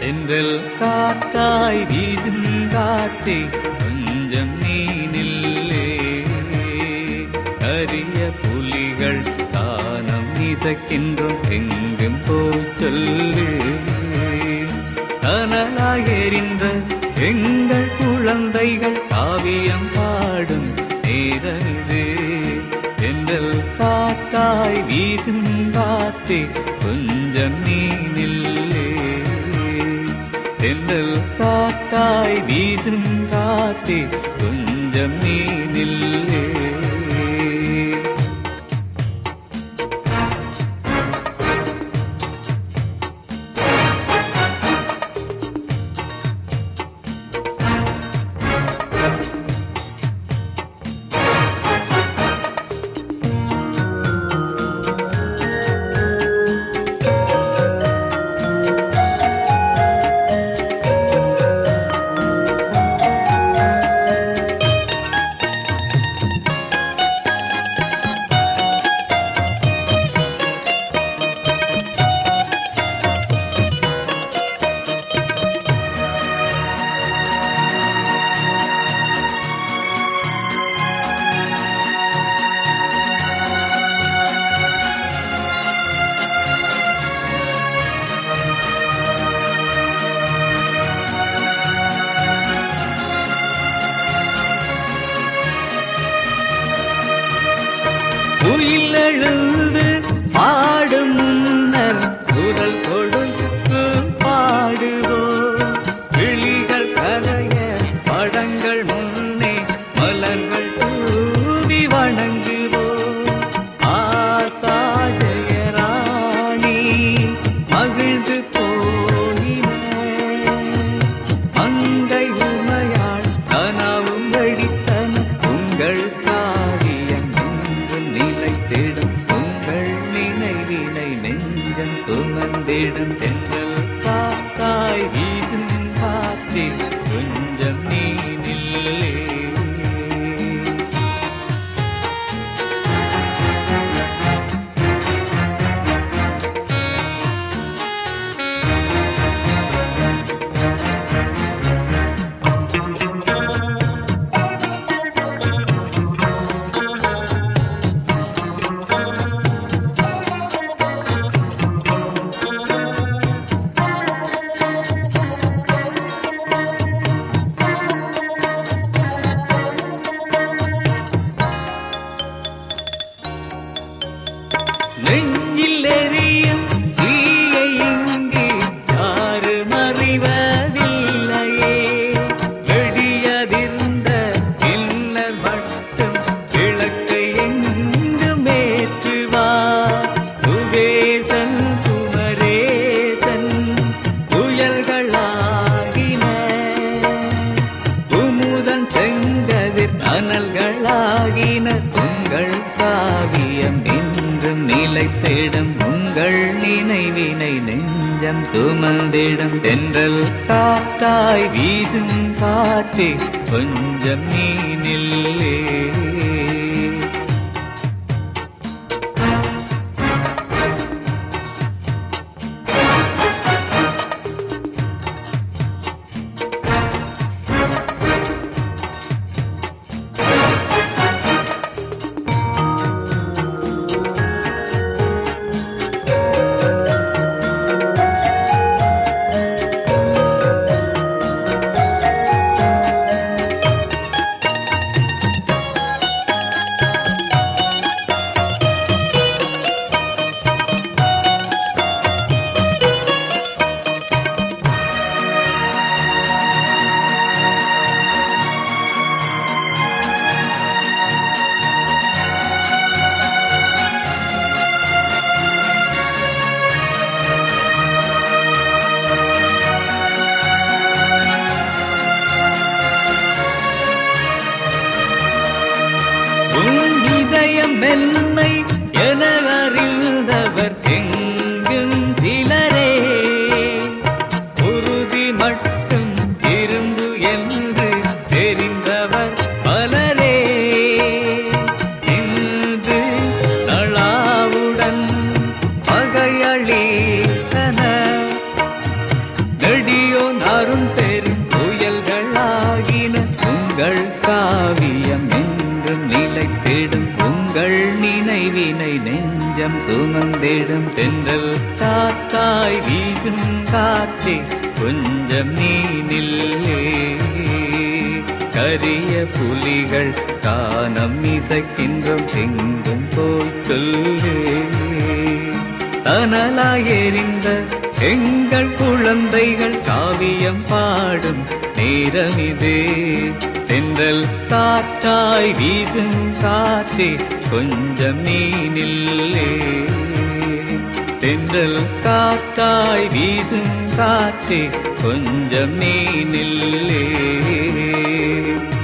தென்றல் காற்றாய் வீசும் காற்றே கொஞ்சம் நீ நில்லே அரிய புலிகள் தானம் இசைக்கின்றோம் எங்கும் போய் சொல்லு கனலாய் எறிந்த எங்கள் குழந்தைகள் காவியம் பாடும் நேரது தென்றல் காற்றாய் வீசும் காற்றே கொஞ்சம் நீ நில்லே தென்றல் காற்றாய் வீசும் காற்றே கொஞ்சம் நீ நில்லே குயில் எழுந்து பாடும் முன்னர் குரல் கொடுத்து பாடுவோம் விழிகள் கரைய படங்கள் முன்னே மலர்கள் தூவி வணங்குவோம் ஆசாஜய ராணி மகிழ்ந்து போனின மங்கை உமையாள் கனவும் வெடித்தன உங்கள் காவியம் என்றும் நிலைத்திடும் உங்கள் நினைவினை நெஞ்சம் சுமந்திடும் தென்றல் காத்தாய் வீசும் காற்றே கொஞ்சம் நீ நில்லே நெஞ்சில் எரியும் தீயை இங்கே யாரும் அறிவதில்லையே வெடியதிர்ந்த இன்னர் மட்டும் விளக்கை எங்கும் ஏற்றுவார் சுவேசன் குமரேசன் புயல்களாகின குமுதன் செங்கதிர் அனல்களாகின உங்கள் காவியம் என்றும் நிலைத்திடும் உங்கள் நினைவினை நெஞ்சம் சுமந்திடும் தென்றல் காற்றாய் வீசும் காற்றே கொஞ்சம் நீ நில்லே நெஞ்சம் சுமந்திடும் தென்றல் காத்தாய் வீசும் காற்றே கொஞ்சம் நீ நில்லே கரிய புலிகள் காணம் இசைக்கின்றோம் எங்கும் போய் சொல்லே தனலாய் எறிந்த எங்கள் குழந்தைகள் காவியம் பாடும் நேரமிதே தென்றல் காற்றாய் வீசும் காற்றே கொஞ்சம் நீ நில்லே தென்றல் காற்றாய் வீசும் காற்றே கொஞ்சம் நீ நில்லே